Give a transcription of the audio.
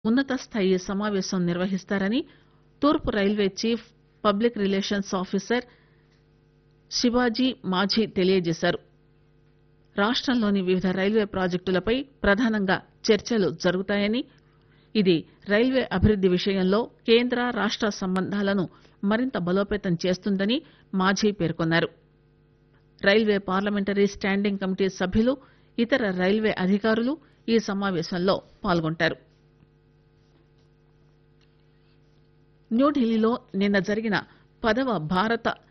ఉన్నత స్థాయి సమావేశం నిర్వహిస్తారని తూర్పు railway chief public relations officer Shivaji Majhi తెలియజేశారు రాష్టంలోని వివిధ రైల్వే ప్రాజెక్టులపై ప్రధానంగా చర్చలు జరుగుతాయని ఇది రైల్వే అభివృద్ది విషయంలో కేంద్ర రాష్ట సంబంధాలను మరింత బలోపేతం చేస్తుందని మాఝీ పేర్కొన్నారు రైల్వే పార్లమెంటరీ స్టాండింగ్ కమిటీ సభ్యులు ఇతర రైల్వే అధికారులు ఈ సమావేశంలో పాల్గొంటారు న్యూఢిల్లీలో నిన్న జరిగిన పదవ భారత